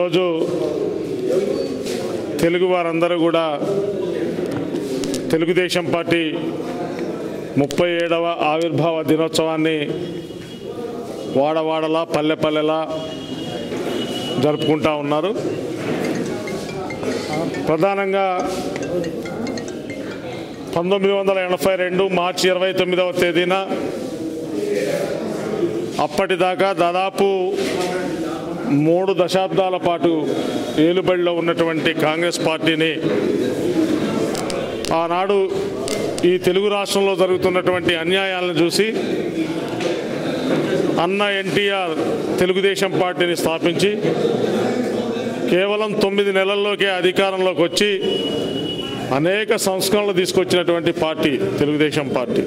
ఈరోజు తెలుగు వారందరూ కూడా తెలుగుదేశం పార్టీ ముప్పై ఏడవ ఆవిర్భావ దినోత్సవాన్ని వాడవాడలా పల్లె పల్లెలా జరుపుకుంటా ఉన్నారు ప్రధానంగా పంతొమ్మిది వందల ఎనభై రెండు మార్చి ఇరవై తొమ్మిదవ తేదీన అప్పటిదాకా దాదాపు మూడు దశాబ్దాల పాటు ఏలుబడిలో ఉన్నటువంటి కాంగ్రెస్ పార్టీని ఆనాడు ఈ తెలుగు రాష్ట్రంలో జరుగుతున్నటువంటి అన్యాయాలను చూసి అన్న ఎన్టీఆర్ తెలుగుదేశం పార్టీని స్థాపించి కేవలం తొమ్మిది నెలల్లోకే అధికారంలోకి వచ్చి అనేక సంస్కరణలు తీసుకొచ్చినటువంటి పార్టీ తెలుగుదేశం పార్టీ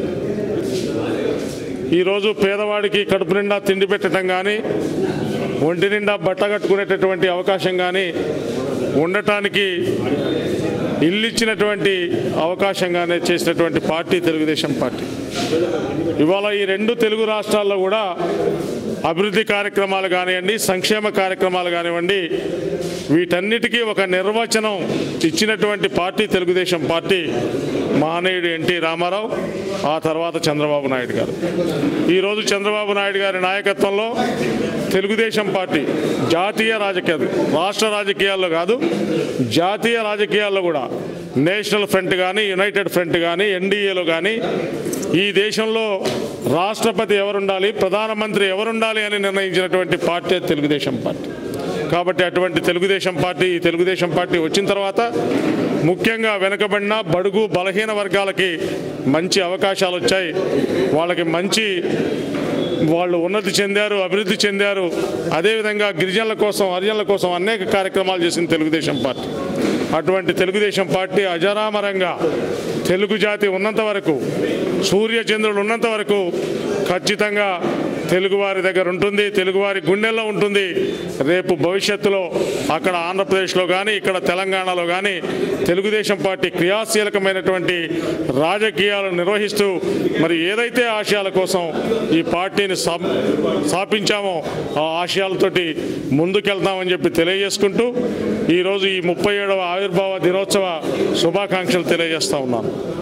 ఈరోజు పేదవాడికి కడుపు నిండా తిండి పెట్టడం కానీ ఒంటి నిండా బట్ట కట్టుకునేటటువంటి అవకాశం కానీ ఉండటానికి ఇల్లు ఇచ్చినటువంటి అవకాశంగానే చేసినటువంటి పార్టీ తెలుగుదేశం పార్టీ ఇవాళ ఈ రెండు తెలుగు రాష్ట్రాల్లో కూడా అభివృద్ధి కార్యక్రమాలు కానివ్వండి సంక్షేమ కార్యక్రమాలు కానివ్వండి వీటన్నిటికీ ఒక నిర్వచనం ఇచ్చినటువంటి పార్టీ తెలుగుదేశం పార్టీ మహనీయుడు ఎన్టీ రామారావు ఆ తర్వాత చంద్రబాబు నాయుడు గారు ఈరోజు చంద్రబాబు నాయుడు గారి నాయకత్వంలో తెలుగుదేశం పార్టీ జాతీయ రాజకీయ రాష్ట్ర రాజకీయాల్లో కాదు జాతీయ రాజకీయాల్లో కూడా నేషనల్ ఫ్రంట్ కానీ యునైటెడ్ ఫ్రంట్ కానీ ఎన్డీఏలో కానీ ఈ దేశంలో రాష్ట్రపతి ఎవరుండాలి ప్రధానమంత్రి ఎవరుండాలి అని నిర్ణయించినటువంటి పార్టీ తెలుగుదేశం పార్టీ కాబట్టి అటువంటి తెలుగుదేశం పార్టీ ఈ తెలుగుదేశం పార్టీ వచ్చిన తర్వాత ముఖ్యంగా వెనుకబడిన బడుగు బలహీన వర్గాలకి మంచి అవకాశాలు వచ్చాయి వాళ్ళకి మంచి వాళ్ళు ఉన్నతి చెందారు అభివృద్ధి చెందారు అదేవిధంగా గిరిజనుల కోసం హరిజనుల కోసం అనేక కార్యక్రమాలు చేసింది తెలుగుదేశం పార్టీ అటువంటి తెలుగుదేశం పార్టీ అజరామరంగా తెలుగు జాతి ఉన్నంత వరకు సూర్యచంద్రులు ఉన్నంత వరకు ఖచ్చితంగా తెలుగువారి దగ్గర ఉంటుంది తెలుగువారి గుండెల్లో ఉంటుంది రేపు భవిష్యత్తులో అక్కడ ఆంధ్రప్రదేశ్లో కానీ ఇక్కడ తెలంగాణలో కానీ తెలుగుదేశం పార్టీ క్రియాశీలకమైనటువంటి రాజకీయాలు నిర్వహిస్తూ మరి ఏదైతే ఆశయాల కోసం ఈ పార్టీని స్థా- స్థాపించామో ఆ ఆశయాలతోటి ముందుకెళ్తామని చెప్పి తెలియజేసుకుంటూ ఈరోజు ఈ ముప్పై ఏడవ ఆవిర్భావ దినోత్సవ శుభాకాంక్షలు తెలియజేస్తా ఉన్నాను